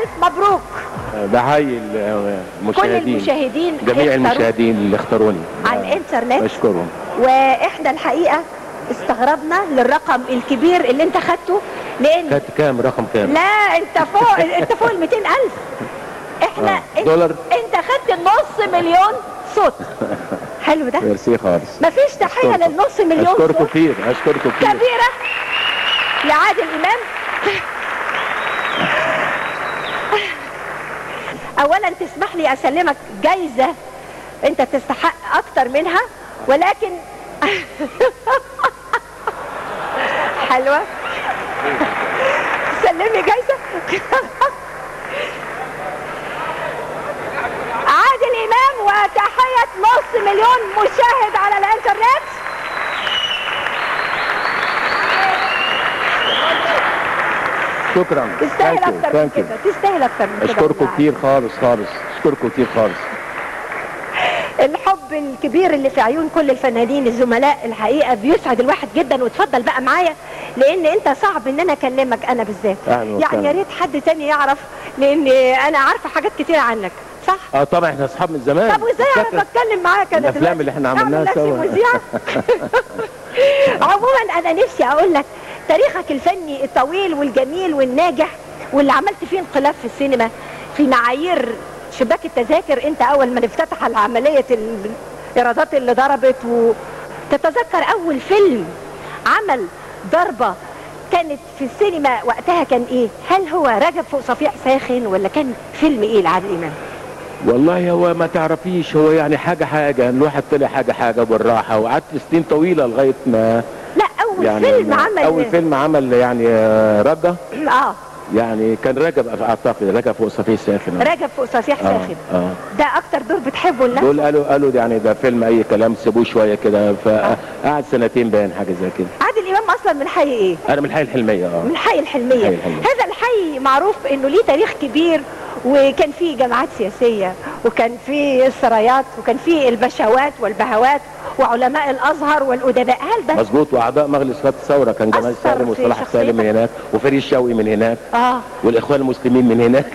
الف مبروك بحيي كل المشاهدين المشاهدين جميع اختاروا المشاهدين اللي اختاروني على الانترنت بشكرهم واحنا الحقيقه استغربنا للرقم الكبير اللي انت خدته لان خدت كام رقم كام لا انت فوق انت فوق ال 200000 احنا آه. انت, دولار؟ انت خدت نص مليون صوت حلو ده ميرسي خالص مفيش تحيه أشكركم. للنص مليون اشكركم صوت كتير اشكركم كتير كبيره لعادل امام اولا تسمح لي اسلمك جايزه انت تستحق اكتر منها ولكن حلوه سلمي جايزه عادل امام وتحيه نص مليون مشاهد على الانترنت شكرا تستاهل Thank you. اكتر من Thank you. كده تستاهل اكتر من كده اشكركم بالله. كتير خالص خالص اشكركم كتير خالص الحب الكبير اللي في عيون كل الفنانين الزملاء الحقيقه بيسعد الواحد جدا وتفضل بقى معايا لان انت صعب ان انا اكلمك انا بالذات أهلا يعني وسهلا. يا ريت حد تاني يعرف لان انا عارفه حاجات كتير عنك صح اه طبعا احنا اصحاب من زمان طب وازاي اعرف فاكرة؟ اتكلم معاك انا الأفلام دلوقتي؟ اللي احنا أعمل عملناها نفسي سوا. مذيعة؟ عموما انا نفسي اقول لك تاريخك الفني الطويل والجميل والناجح واللي عملت فيه انقلاب في السينما في معايير شباك التذاكر انت اول ما افتتح العمليه الايرادات اللي ضربت وتتذكر اول فيلم عمل ضربه كانت في السينما وقتها كان ايه؟ هل هو رجب فوق صفيح ساخن ولا كان فيلم ايه لعادل امام؟ والله هو ما تعرفيش هو يعني حاجه حاجه الواحد طلع حاجه حاجه بالراحه وقعدت سنين طويله لغايه ما لا اول يعني فيلم عمل اول فيلم عمل يعني آه، رجه اه يعني كان رجب اعتقد رجب فوق صفيح ساخن رجب فوق صفيح اه ساخن اه ده اكتر دور بتحبه لنفسك دول قالوا قالوا يعني ده فيلم اي كلام سيبوه شويه كده فقعد سنتين باين حاجه زي كده عادل امام اصلا من حي ايه؟ انا من الحي الحلميه اه من حي الحلمية حي الحلمية. هذا الحي معروف انه ليه تاريخ كبير وكان فيه جماعات سياسية وكان فيه السرايات وكان فيه البشوات والبهوات وعلماء الازهر والادباء هل ده مظبوط واعضاء مجلس اداره الثوره كان جمال أثر سالم في وصلاح شخصيتك؟ سالم من هناك وفريد شوقي من هناك اه والاخوان المسلمين من هناك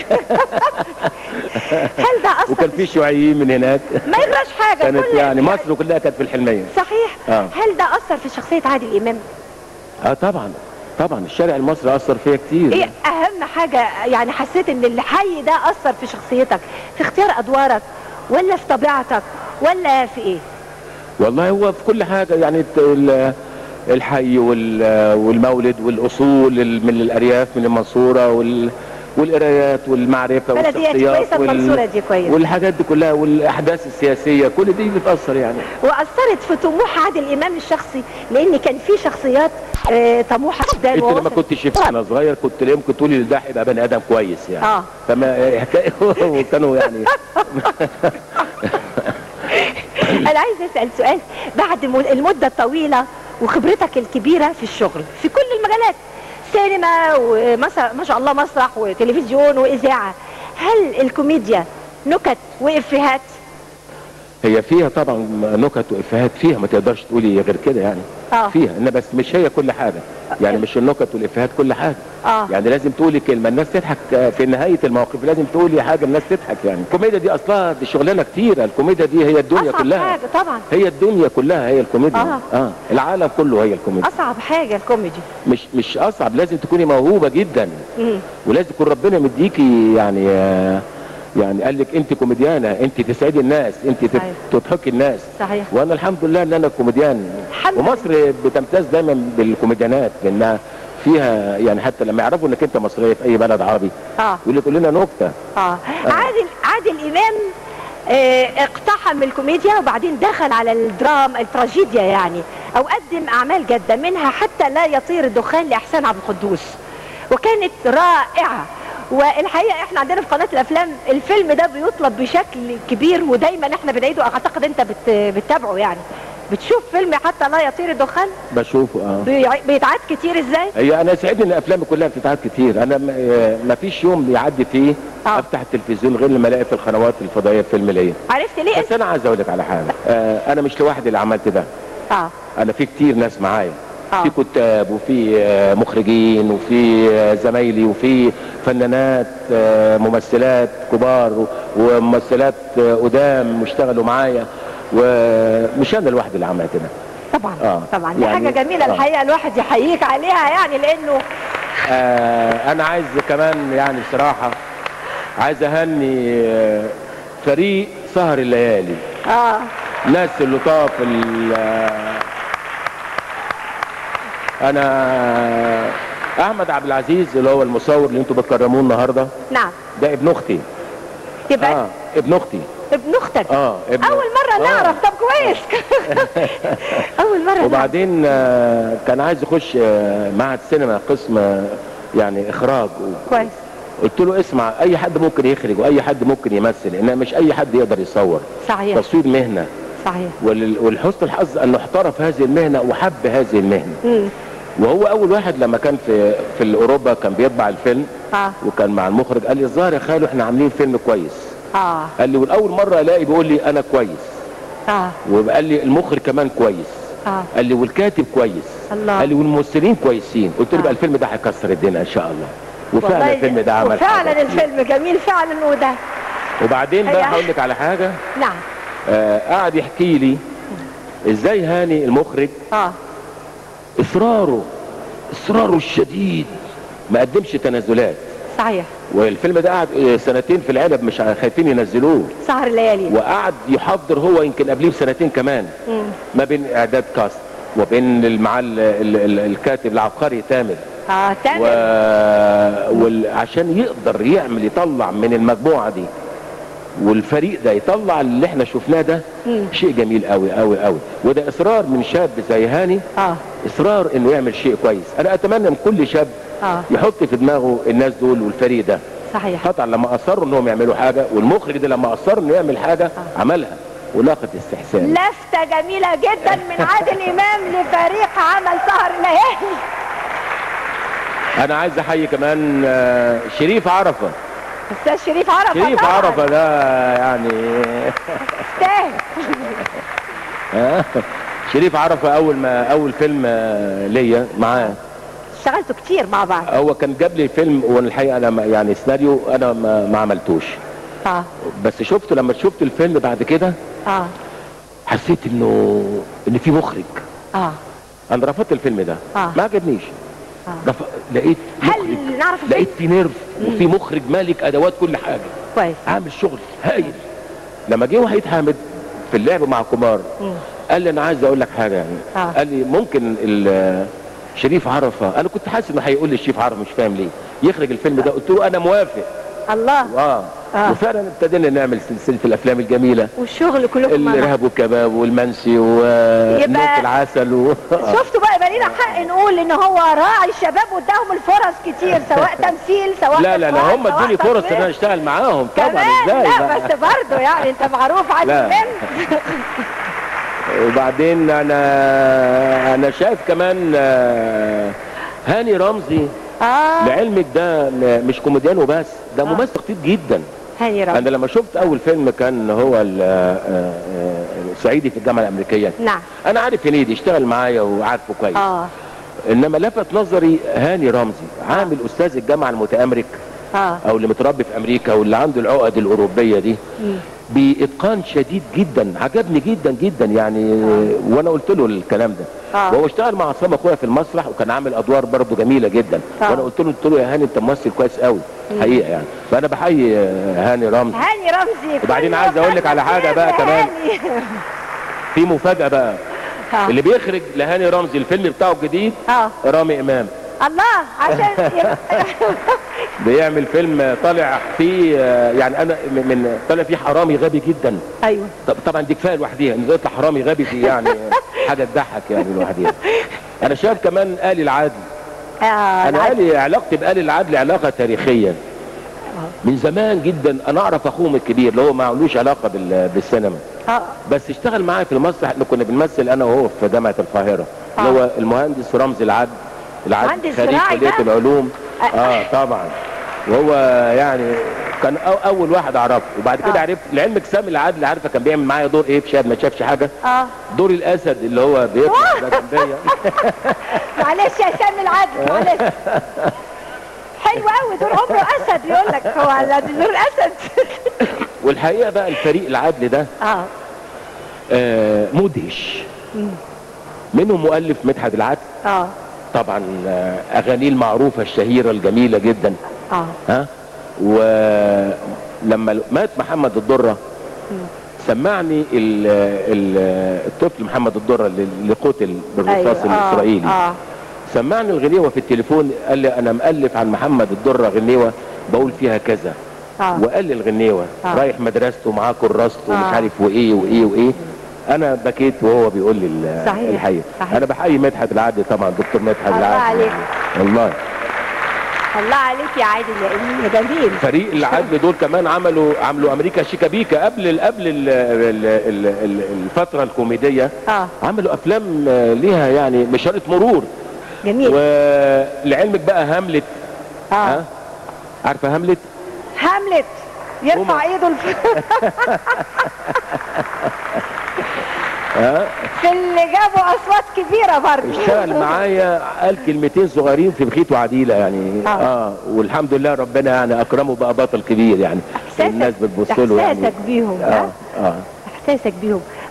هل ده اثر وكان في شيوعيين من هناك ما يجراش حاجة كانت كل يعني مصر كلها كانت في الحلميه صحيح آه. هل ده اثر في شخصية عادل امام اه طبعا طبعا الشارع المصري اثر فيها كتير ايه اهم حاجة يعني حسيت ان الحي ده اثر في شخصيتك في اختيار ادوارك ولا في طبيعتك ولا في ايه والله هو في كل حاجه يعني الت- ال- الحي وال- والمولد والاصول ال- من الارياف من المنصوره وال والقرايات والمعرفه بلدياتي والشخصيات كويسة المنصورة دي كويسة والحاجات دي كلها والاحداث السياسيه كل دي بتاثر يعني واثرت في طموح عادل امام الشخصي لان كان في شخصيات آه، طموحه جدا انت لما ووصلت- كنت شفت انا صغير كنت يمكن تقولي ده هيبقى بني ادم كويس يعني اه فما حكايه وكانوا يعني انا عايز اسال سؤال بعد م- المده الطويله وخبرتك الكبيره في الشغل في كل المجالات سينما ومسا ما شاء الله مسرح وتلفزيون واذاعه هل الكوميديا نكت وافيهات هي فيها طبعا نكت وافيهات فيها ما تقدرش تقولي غير كده يعني اه فيها ان بس مش هي كل حاجه يعني مش النكت والافيهات كل حاجه اه يعني لازم تقولي كلمه الناس تضحك في نهايه الموقف لازم تقولي حاجه الناس تضحك يعني الكوميديا دي اصلها دي شغلانه كتيره الكوميديا دي هي الدنيا اصعب كلها حاجه طبعا هي الدنيا كلها هي الكوميديا آه. اه العالم كله هي الكوميديا اصعب حاجه الكوميدي مش مش اصعب لازم تكوني موهوبه جدا مم. ولازم يكون ربنا مديكي يعني آه، يعني قال لك انت كوميديانه انت تسعدي الناس انت تت- صحيح. تضحكي الناس صحيح وانا الحمد لله ان انا كوميديان الحمد لله. ومصر بتمتاز دايما بالكوميديانات لانها فيها يعني حتى لما يعرفوا انك انت مصريه في اي بلد عربي اه يقول لك قول لنا نكته اه عادل عادل امام آه، اقتحم الكوميديا وبعدين دخل على الدراما التراجيديا يعني او قدم اعمال جاده منها حتى لا يطير الدخان لاحسان عبد القدوس وكانت رائعه والحقيقه احنا عندنا في قناه الافلام الفيلم ده بيطلب بشكل كبير ودايما احنا بنعيده اعتقد انت بت بتتابعه يعني بتشوف فيلم حتى لا يطير الدخان بشوفه اه بيع- بيتعاد كتير ازاي هي انا سعيد ان افلامي كلها بتتعاد كتير انا م- آه، ما فيش يوم بيعدي فيه آه. افتح التلفزيون غير لما الاقي في القنوات الفضائيه فيلم ليا عرفت ليه بس انا عايز اقول لك على حاجه آه انا مش لوحدي اللي عملت ده اه انا في كتير ناس معايا آه. في كتاب وفي آه، مخرجين وفي آه، زمايلي وفي فنانات آه، ممثلات كبار و- وممثلات آه، قدام اشتغلوا معايا ومش انا لوحدي اللي عملت كده طبعا آه. طبعا دي يعني- حاجه جميله آه. الحقيقه الواحد يحييك عليها يعني لانه آه انا عايز كمان يعني بصراحة عايز اهني آه، فريق سهر الليالي اه ناس اللطاف ال- آه، انا احمد عبد العزيز اللي هو المصور اللي انتوا بتكرموه النهارده نعم ده ابن اختي يبقى اه ابن اختي ابن اختك اه ابن اول مره آه. نعرف طب كويس اول مره نعرف. وبعدين آه، كان عايز يخش آه، معهد سينما قسم آه، يعني اخراج و- كويس قلت له اسمع اي حد ممكن يخرج واي حد ممكن يمثل انما مش اي حد يقدر يصور صحيح تصوير مهنه صحيح ولل- ولحسن الحظ انه احترف هذه المهنه وحب هذه المهنه امم وهو اول واحد لما كان في في اوروبا كان بيطبع الفيلم اه وكان مع المخرج قال لي الظاهر يا خالو احنا عاملين فيلم كويس اه قال لي والاول مره الاقي بيقول لي انا كويس اه وقال لي المخرج كمان كويس اه قال لي والكاتب كويس الله. قال لي والممثلين كويسين قلت له آه. بقى الفيلم ده هيكسر الدنيا ان شاء الله وفعلا والله الفيلم ده عمل وفعلا حاجة. الفيلم جميل فعلا وده وبعدين بقى أيوة. هقول لك على حاجه نعم آه قعد يحكي لي ازاي هاني المخرج اه اصراره اصراره الشديد ما قدمش تنازلات صحيح والفيلم ده قعد آه، سنتين في العلب مش خايفين ينزلوه سهر الليالي وقعد يحضر هو يمكن قبليه بسنتين كمان مم. ما بين اعداد كاست وبين المع ال- ال- ال- الكاتب العبقري تامر اه و... تامر وال... عشان يقدر يعمل يطلع من المجموعه دي والفريق ده يطلع اللي احنا شفناه ده مم. شيء جميل قوي قوي قوي وده اصرار من شاب زي هاني اه اصرار انه يعمل شيء كويس انا اتمنى من كل شاب اه يحط في دماغه الناس دول والفريق ده صحيح قطعا لما اصروا انهم يعملوا حاجه والمخرج ده لما اصر انه يعمل حاجه عملها ولاقت استحسان لفتة جميلة جدا من عادل إمام لفريق عمل سهر الليالي انا عايز احيي كمان آه، شريف عرفه أستاذ شريف عرفة شريف طبعاً. عرفه ده يعني يستاهل آه، شريف عرفه اول ما اول فيلم آه، ليا معاه اشتغلتوا كتير مع بعض هو كان جاب لي فيلم وانا الحقيقه انا ما- يعني سيناريو انا ما, ما عملتوش اه بس شفته لما شفت الفيلم بعد كده اه حسيت انه ان في مخرج اه انا رفضت الفيلم ده آه. ما عجبنيش آه. رف... لقيت مخرج هل نعرف الفيلم؟ لقيت في نيرف وفي مخرج مالك ادوات كل حاجه كويس عامل شغل هايل لما جه وحيد حامد في اللعب مع كومار مم. قال لي انا عايز اقول لك حاجه يعني آه. قال لي ممكن ال- شريف عرفه انا كنت حاسس انه هيقول لي الشريف عرفه مش فاهم ليه يخرج الفيلم ده قلت له انا موافق الله اه, آه. وفعلا ابتدينا نعمل سلسله الافلام الجميله والشغل كلكم مع بعض. الارهاب والكباب والمنسي ونوت العسل و... آه. شفتوا بقى يبقى لينا حق نقول ان هو راعي الشباب واداهم الفرص كتير سواء تمثيل سواء لا لا لا إخراج، هم سواء ادوني فرص ان تصوير. انا اشتغل معاهم طبعا كمان ازاي لا بقى؟ بس برضه يعني انت معروف عادل لا. امام وبعدين انا انا شايف كمان آه، هاني رمزي اه لعلمك ده م- مش كوميديان وبس ده ممثل خطير جدا هاني رمزي انا لما شفت اول فيلم كان هو ال- آه، آه، صعيدي في الجامعه الامريكيه نعم انا عارف هنيدي اشتغل معايا وعارفه كويس اه انما لفت نظري هاني رمزي عامل استاذ الجامعه المتامرك اه او اللي متربي في امريكا واللي عنده العقد الاوروبيه دي مم. باتقان شديد جدا عجبني جدا جدا يعني وانا قلت له الكلام ده آه. وهو اشتغل مع عصام اخويا في المسرح وكان عامل ادوار برضه جميله جدا آه. وانا قلت له قلت له يا هاني انت ممثل كويس قوي حقيقه يعني فانا بحيي آه، هاني رمزي هاني رمزي وبعدين كل عايز أقول لك على حاجة بقى يا كمان. هاني. في مفاجاه بقى آه. اللي بيخرج لهاني رمزي الفيلم بتاعه الجديد اه رامي امام الله عشان يبقى- بيعمل فيلم طالع فيه آه، يعني انا من من- طالع فيه حرامي غبي جدا ايوه طب طبعا دي كفايه لوحديها ان يطلع حرامي غبي دي يعني حاجه تضحك يعني لوحديها انا شايف كمان آل العدل آه انا العدل. آل علاقتي بآل العدل علاقه تاريخيه من زمان جدا انا اعرف اخوهم الكبير اللي هو ما لوش علاقه بال- بالسينما اه بس اشتغل معايا في المسرح اللي كنا بنمثل انا وهو في جامعه القاهره اللي آه. هو المهندس رمزي العدل العدل مهندس خريج زراعي كليه بقى؟ العلوم آه. اه طبعا وهو يعني كان أو اول واحد اعرفه وبعد كده آه. عرفت لعلمك سامي العدل عارفه كان بيعمل معايا دور ايه في شاب ما شافش حاجه اه دور الاسد اللي هو بيطلع ده جنبيا معلش يا سامي العدل معلش حلو قوي دور عمره اسد يقول لك هو على دور اسد والحقيقه بقى الفريق العدل ده اه آه مدهش منهم مؤلف مدحت العدل اه طبعا آه، اغانيه المعروفه الشهيره الجميله جدا اه ها ولما مات محمد الدره سمعني ال ال الطفل محمد الدره اللي اللي قتل بالرصاص أيوة. آه، الاسرائيلي اه سمعني الغنيوه في التليفون قال لي انا مؤلف عن محمد الدره غنيوه بقول فيها كذا اه وقال لي الغنيوه آه. رايح مدرسته معاه كراسته ومش آه. عارف وايه وايه وايه انا بكيت وهو بيقول لي ال- صحيح. الحقيقه صحيح. انا بحيي مدحت العدل طبعا دكتور مدحت الله العدل عليك. والله الله عليك يا عادل يا ابني جميل فريق العدل دول كمان عملوا عملوا امريكا شيكابيكا قبل ال- قبل ال ال ال ال الفتره الكوميديه اه عملوا افلام آه، ليها يعني مشارة مرور جميل ولعلمك بقى هاملت اه ها عارفه هاملت هاملت يرفع قوموا. ايده الف... ها في اللي جابوا اصوات كبيره برضه اشتغل معايا قال كلمتين صغيرين في بخيت وعديله يعني آه. اه والحمد لله ربنا يعني اكرمه بقى بطل كبير يعني إحساسك- الناس بتبص له يعني احساسك بيهم اه ها اه احساسك بيهم